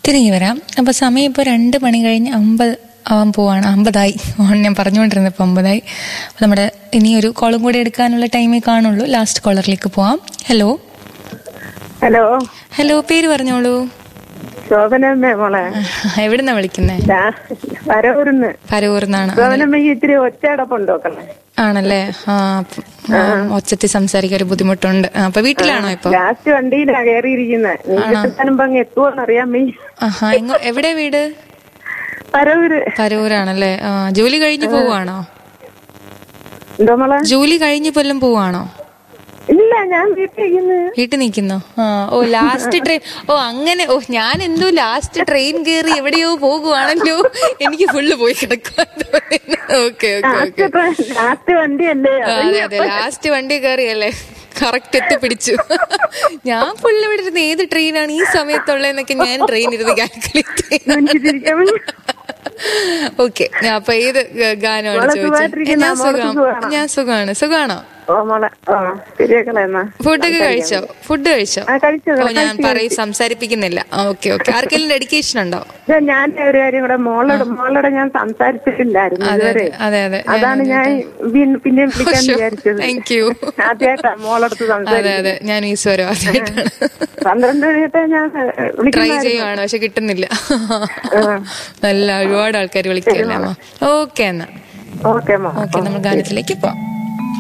തിരികെ വരാം അപ്പൊ സമയം ഇപ്പോൾ രണ്ട് മണി കഴിഞ്ഞ് അമ്പത് ആവാൻ പോവാണ് അമ്പതായി ആണ് ഞാൻ പറഞ്ഞുകൊണ്ടിരുന്നത് ഇപ്പൊ അമ്പതായി അപ്പൊ നമ്മുടെ ഇനി ഒരു കോളും കൂടി എടുക്കാനുള്ള ടൈമേ കാണുള്ളൂ ലാസ്റ്റ് കോളറിലേക്ക് പോവാം ഹലോ ഹലോ ഹലോ പേര് പറഞ്ഞോളൂ ശോഭനമ്മേ മോളെ എവിടുന്നാ വിളിക്കുന്നേ ഞാൻ വരവൂർന്ന് പരവൂർന്നാണ് ശോഭനമ്മയ്ക്ക് ഇത്തിരി ഒച്ചയടപ്പുണ്ടോ കളെ ആണല്ലേ ആ അപ്പൊ, ആ, ഒച്ചത്തിൽ സംസാരിക്കാൻ ഒരു ബുദ്ധിമുട്ടുണ്ട് ആ, അപ്പൊ വീട്ടിലാണോ ഇപ്പൊ ലാസ്റ്റ് വണ്ടിയിലാ കയറിയിരിക്കുന്നത് നീ കിട്ടാനുമ്പോ അങ്ങ് എത്തുവോന്ന് അറിയാൻ വയ്യ ആഹാ എങ്ങോ എവിടെ വീട് വരവൂര് പരവൂരാണല്ലേ ആ ജോലി കഴിഞ്ഞ് പോവാണോ എന്തോ മോളെ ജോലി കഴിഞ്ഞ് കൊല്ലം പോവാണോ ഇല്ല ഞാൻ വീട്ടിലിരിക്കുന്നു വീട്ടിൽ നിൽക്കുന്നോ ആ ഓ ലാസ്റ്റ് ട്രെയിൻ ഓ അങ്ങനെ ഓ ഞാൻ എന്തോ ലാസ്റ്റ് ട്രെയിൻ കയറി എവിടെയോ പോകുവാണല്ലോ എനിക്ക് ഫുള്ള് പോയി കിടക്കുക ഓക്കെ ഓക്കെ ഓക്കെ ലാസ്റ്റ് വണ്ടിയല്ലേ അതെ അതെ ലാസ്റ്റ് വണ്ടി കയറിയല്ലേ കറക്റ്റ് എത്തി പിടിച്ചു ഞാൻ ഫുള്ള് ഇവിടെ ഇരുന്ന് ഏത് ട്രെയിനാണ് ഈ സമയത്തുള്ളതെന്നൊക്കെ ഞാൻ ട്രെയിൻ ഇരുന്ന് കാൽക്കുലേറ്റ് എനിക്ക് ചിരിക്കാൻ വയ്യ. ഓക്കെ അപ്പൊ ഏത് ഗാനമാണ് മോളെ ചോദിച്ചത് സുഖമായിട്ടിരിക്കുന്നോ? ഞാൻ മോൾക്ക് സുഖം സുഖമാണോ? ഞാൻ സുഖമാണ് സുഖാണോ ഓ മോളെ ഓ ശരിയാക്കളെ എന്നാ ഫുഡൊക്കെ കഴിച്ചോ ഫുഡ് കഴിച്ചോ ആ കഴിച്ചു ഓ ഞാൻ പറയും സംസാരിപ്പിക്കുന്നില്ല ഓക്കെ ഓക്കെ ആർക്കെങ്കിലും ഡെഡിക്കേഷൻ ഉണ്ടോ ഇത് ഞാൻ ഒരു കാര്യം കൂടെ മോളോട് മോളോട് ഞാൻ സംസാരിച്ചിട്ടില്ലായിരുന്നു അതെ ഇതുവരെ അതെ അതെ അതെ അതാണ് ഞാൻ വീണ്ടും പിന്നെയും വിളിക്കാൻ വിചാരിച്ചത് താങ്ക് യു ആദ്യമായിട്ടാ മോളടുത്ത് അതെ സംസാരിച്ചത് അതെ ഞാൻ ഈശ്വരം ആദ്യമായിട്ടാണ് പന്ത്രണ്ട് കഴിഞ്ഞിട്ട് ഞാൻ ട്രൈ വിളിക്കുന്ന ചെയ്യുവാണ് പക്ഷെ കിട്ടുന്നില്ല നല്ല ഒരുപാട് ആൾക്കാർ വിളിക്കല്ലേ അമ്മ ഓക്കെ എന്നാ ഓക്കെ മോ ഓക്കെ നമ്മൾ ഗാനത്തിലേക്ക് പോവാം